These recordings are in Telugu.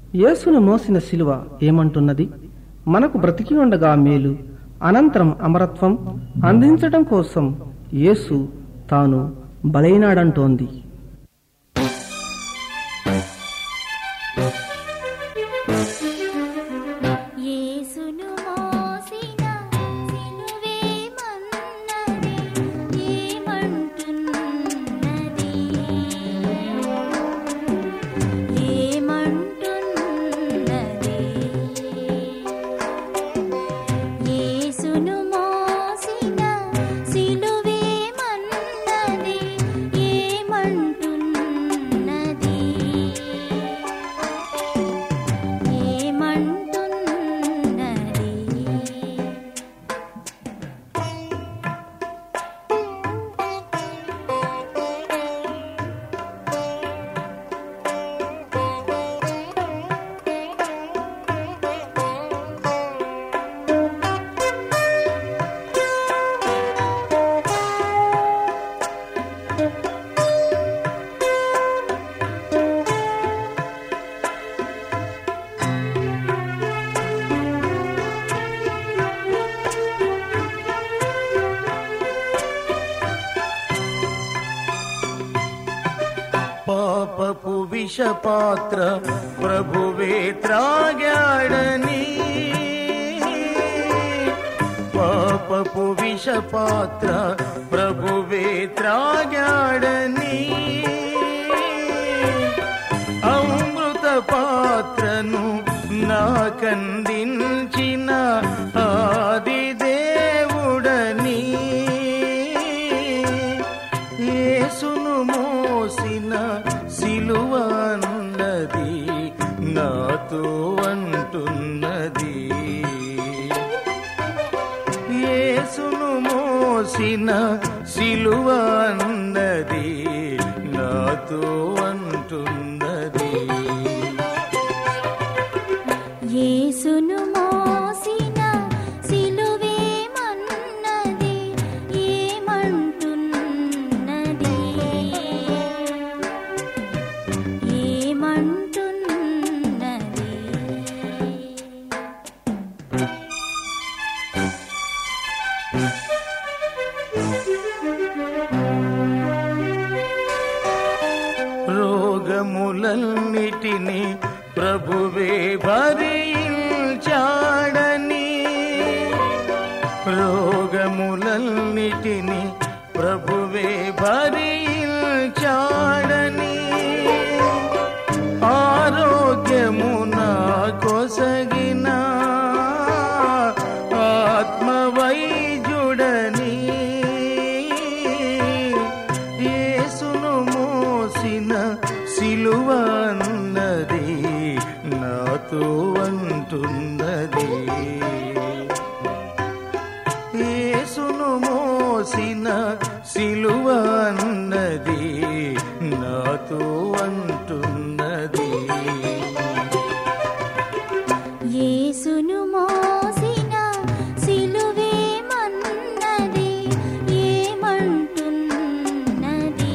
యేసును మోసిన శిలువ ఏమంటున్నది మనకు బ్రతికి ఉండగా మేలు అనంతరం అమరత్వం అందించటం కోసం యేసు తాను బలైనాడంటోంది యేసును మోసిన సిలువే మన్నది ఏమంటున్నది ఏమంటున్నది యేసును మోసిన సిలువే మన్నది ఏమంటున్నది ఏమంటున్నది పాపపు విషపాత్ర ప్రభువే త్రాగాడని పాపపు విషపాత్ర ప్రభువే త్రాగాడని అమృత పాత్రను నాకందించిన ఆది దేవుడని యేసును మోసిన సిలువ అన్నది నాతో అంటున్నది యేసును మోసిన సిలువ అన్నది నాతో అంటున్నది యేసును మోసిన సిలువే మన్నది ఏమంటున్నది ఏమంటున్నది రోగములన్నిటిని ప్రభువే భరించాడని రోగములన్నిటిని ప్రభువే భరించాడని ఆరోగ్యమున కొసగిన ఆత్మవైద్యుడని యేసును మోసిన సిలువ అన్నది నాతో అంటున్నది యేసును మోసిన సిలువ అన్నది నాతో అంటున్నది యేసును మోసిన సిలువే మన్నది ఏమంటున్నది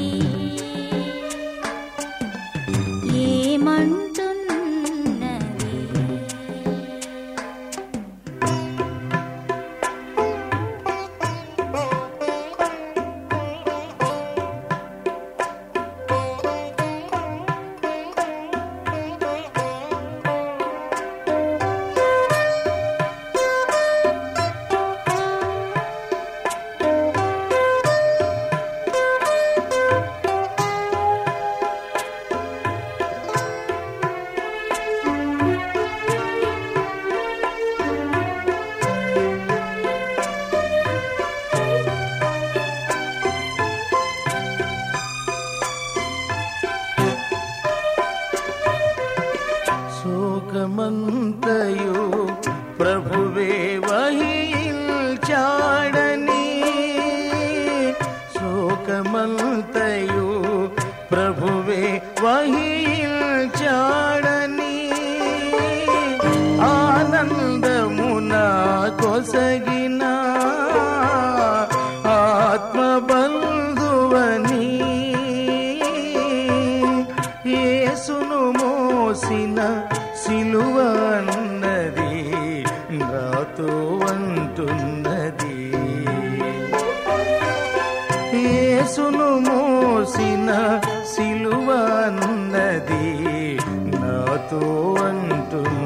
ఏమంటున్నది శోకమంతయు ప్రభువే వహించాడని శోకమంతయు ప్రభువే వహించాడని ఆనందమున కొసగిన ఆత్మబంధువని యేసును మోసిన సిలువ అన్నది నాతో అంటున్నది యేసును మోసిన సిలువ అన్నది నాతో అంటున్నది